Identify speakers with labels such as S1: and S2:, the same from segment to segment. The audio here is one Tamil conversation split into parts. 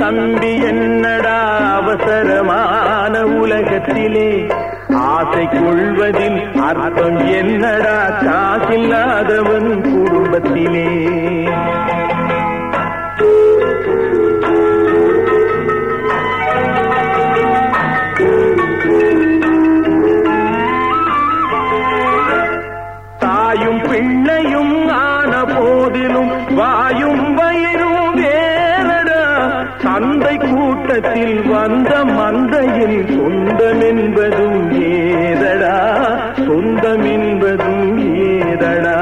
S1: தம்பி என்னடா அவசரமான உலகத்திலே ஆசை கொள்வதில் அர்த்தம் என்னடா காசில்லாதவன் குடும்பத்திலே தாயும் பிள்ளையும் ஆன போதிலும் வாயும் வயிறும் வேறடா சந்தை கூட்டத்தில் வந்த மந்தையில் சொந்தம் என்பதும் ஏதடா சொந்தம் என்பதும் ஏதடா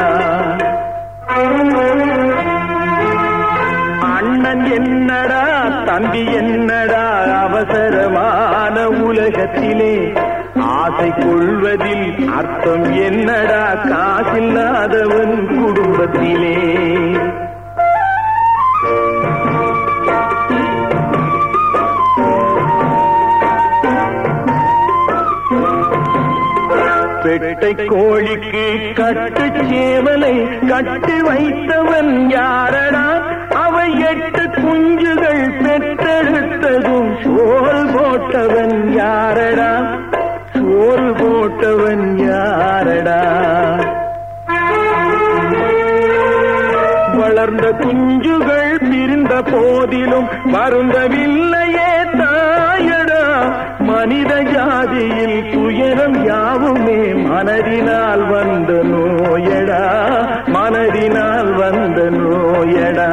S1: அண்ணன் என்னடா தம்பி என்னடா அவசரமான உலகத்திலே ஆசை கொள்வதில் அர்த்தம் என்னடா காசில்லாதவன் குடும்பத்திலே பெட்டை கோழிக்கு கட்டு சேவலை கட்டி வைத்தவன் யாரடா அவை எட்டு குஞ்சுகள் பெற்றெடுத்ததும் சோறு போட்டவன் யாரடா சோறு போட்டவன் யாரடா வளர்ந்த குஞ்சுகள் பிரிந்த போதிலும் வருந்தவில்லையே தாயடா மனித ஜாதியில் துயரம் யாவுமே மனதினால் வந்த நோயடா மனதினால் வந்த நோயடா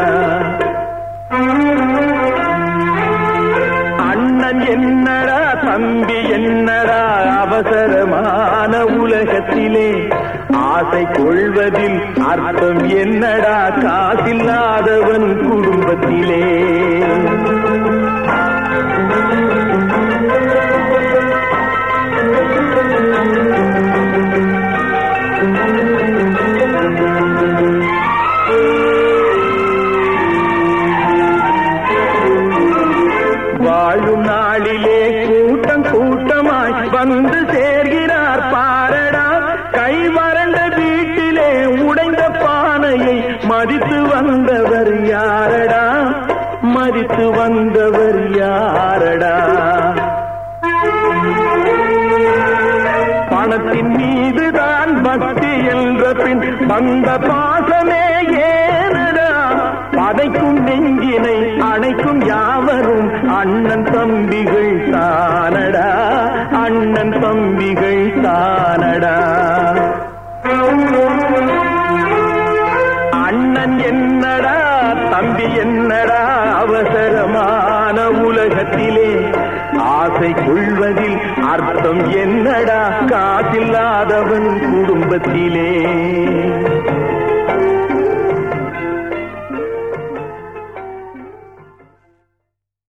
S1: அண்ணன் என்னடா தம்பி என்னடா அவசரமான உலகத்திலே ஆசை கொள்வதில் அர்த்தம் என்னடா காசில்லாதவன் குடும்பத்திலே வாழும் நாளிலே கூட்டம் கூட்டமாய் வந்து சேர்கிறார் பாரடா கை வறண்ட வீட்டிலே உடைந்த பானையை மதித்து வந்தவர் யாரடா மதித்து வந்தவர் யாரடா பணத்தின் மீதுதான் பக்தி என்ற பின் வந்த பாசமே ஏனடா பதைக்கும் நெஞ்சினை அணைக்கும் யாவரும் அண்ணன் தம்பிகள் தானடா அண்ணன் தம்பிகள் தானடா அண்ணன் என்னடா தம்பி என்னடா அவசரமான உலகத்திலே ஆசை கொள்வதில் அர்த்தம் என்னடா காசில்லாதவன் குடும்பத்திலே